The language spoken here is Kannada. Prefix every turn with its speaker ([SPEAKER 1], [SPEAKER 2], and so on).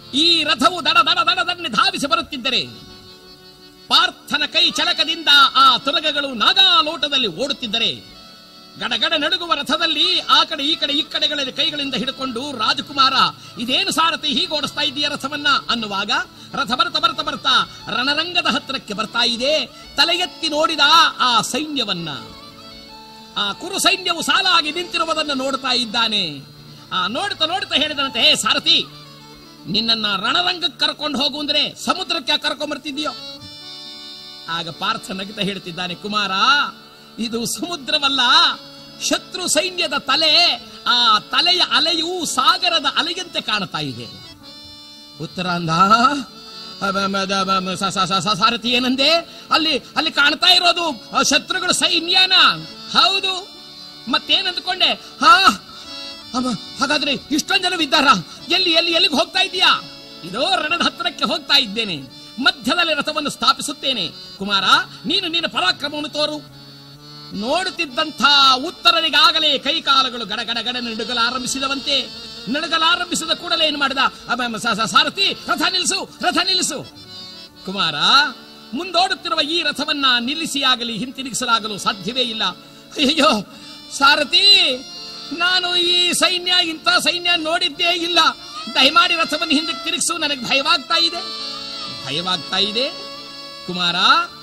[SPEAKER 1] ಈ ರಥವು ದಡ ದಡ ದಡ ದಡನೆ ಧಾವಿಸಿ ಬರುತ್ತಿದ್ದರೆ ಪಾರ್ಥನ ಕೈ ಚಳಕದಿಂದ ಆ ತುರಗಗಳು ನಾಗಾಲೋಟದಲ್ಲಿ ಓಡುತ್ತಿದ್ದರೆ ಗಡಗಡ ನಡುಗುವ ರಥದಲ್ಲಿ ಆ ಕಡೆ ಈ ಕಡೆ ಈ ಕಡೆಗಳಲ್ಲಿ ಕೈಗಳಿಂದ ಹಿಡ್ಕೊಂಡು ರಾಜಕುಮಾರ ಇದೇನು ಸಾರಥಿ ಹೀಗೆ ಓಡಿಸ್ತಾ ಇದೆಯ ರಥವನ್ನ ಅನ್ನುವಾಗ ರಥ ಬರ್ತಾ ಬರ್ತಾ ಬರ್ತಾ ರಣರಂಗದ ಹತ್ತಿರಕ್ಕೆ ಬರ್ತಾ ಇದೆ ತಲೆ ಎತ್ತಿ ನೋಡಿದ ಆ ಸೈನ್ಯವನ್ನ ಆ ಕುರು ಸೈನ್ಯವು ಸಾಲಾಗಿ ನಿಂತಿರುವುದನ್ನು ನೋಡ್ತಾ ಇದ್ದಾನೆ ಆ ನೋಡ್ತಾ ನೋಡ್ತಾ ಹೇಳಿದಂತೆ ಹೇ ಸಾರಥಿ ನಿನ್ನನ್ನ ರಣರಂಗಕ್ಕೆ ಕರ್ಕೊಂಡು ಹೋಗು ಅಂದ್ರೆ ಸಮುದ್ರಕ್ಕೆ ಕರ್ಕೊಂಡ್ ಬರ್ತಿದ್ಯೋ ಆಗ ಪಾರ್ಥ ನಗಿತ ಹೇಳ್ತಿದ್ದಾನೆ ಕುಮಾರ ಇದು ಸಮುದ್ರವಲ್ಲ ಶತ್ರು ಸೈನ್ಯದ ತಲೆ ಆ ತಲೆಯ ಅಲೆಯು ಸಾಗರದ ಅಲೆಯಂತೆ ಕಾಣ್ತಾ ಇದೆ ಉತ್ತರಾಂಧ ಅಬ- ಮ- ದ- ಬ- ಮ- ಸ- ಸ- ಸ- ಸ- ಸಾರಥಿ ಏನಂದೆ ಅಲ್ಲಿ ಅಲ್ಲಿ ಕಾಣ್ತಾ ಇರೋದು ಆ ಶತ್ರುಗಳ ಸೈನ್ಯನ ಹೌದು ಮತ್ತೇನಂದ್ಕೊಂಡೆ ಹಾ ಅಮ್ಮ, ಹಾಗಾದ್ರೆ ಇಷ್ಟೊಂದು ಜನವಿದ್ದಾರ ಎಲ್ಲಿ ಎಲ್ಲಿ ಎಲ್ಲಿಗೆ ಹೋಗ್ತಾ ಇದೀಯಾ ಇದೋ ರಣದ ಹತ್ತಿರಕ್ಕೆ ಹೋಗ್ತಾ ಇದ್ದೇನೆ ಮಧ್ಯದಲ್ಲಿ ರಥವನ್ನು ಸ್ಥಾಪಿಸುತ್ತೇನೆ ಕುಮಾರ ನೀನು ನಿನ್ನ ಪರಾಕ್ರಮವನ್ನು ತೋರು ನೋಡುತ್ತಿದ್ದಂಥ ಉತ್ತರನಿಗಾಗಲೇ ಕೈಕಾಲುಗಳು ಗಡಗಡ ಗಡ ನಡುಗಲಾರಂಭಿಸಿದವಂತೆ ನಡುಗಲಾರಂಭಿಸಿದ ಕೂಡಲೇ ಏನು ಮಾಡಿದ ಅಬ್ಬ, ಅಮ್ಮ, ಸ- ಸ- ಸಾರಥಿ ರಥ ನಿಲ್ಲಿಸು ರಥ ನಿಲ್ಲಿಸು ಕುಮಾರ ಮುಂದೋಡುತ್ತಿರುವ ಈ ರಥವನ್ನ ನಿಲ್ಲಿಸಿಯಾಗಲಿ ಹಿಂತಿರುಗಿಸಲಾಗಲು ಸಾಧ್ಯವೇ ಇಲ್ಲ ಅಯ್ಯೋ ಸಾರಥಿ ನಾನು ಈ ಸೈನ್ಯ ಇಂಥ ಸೈನ್ಯ ನೋಡಿದ್ದೇ ಇಲ್ಲ ದಯಮಾಡಿ ರಥವನ್ನು ಹಿಂದಕ್ಕೆ ತಿರುಗಿಸು ನನಗೆ ಭಯವಾಗ್ತಾ ಇದೆ ಭಯವಾಗ್ತಾ ಇದೆ ಕುಮಾರ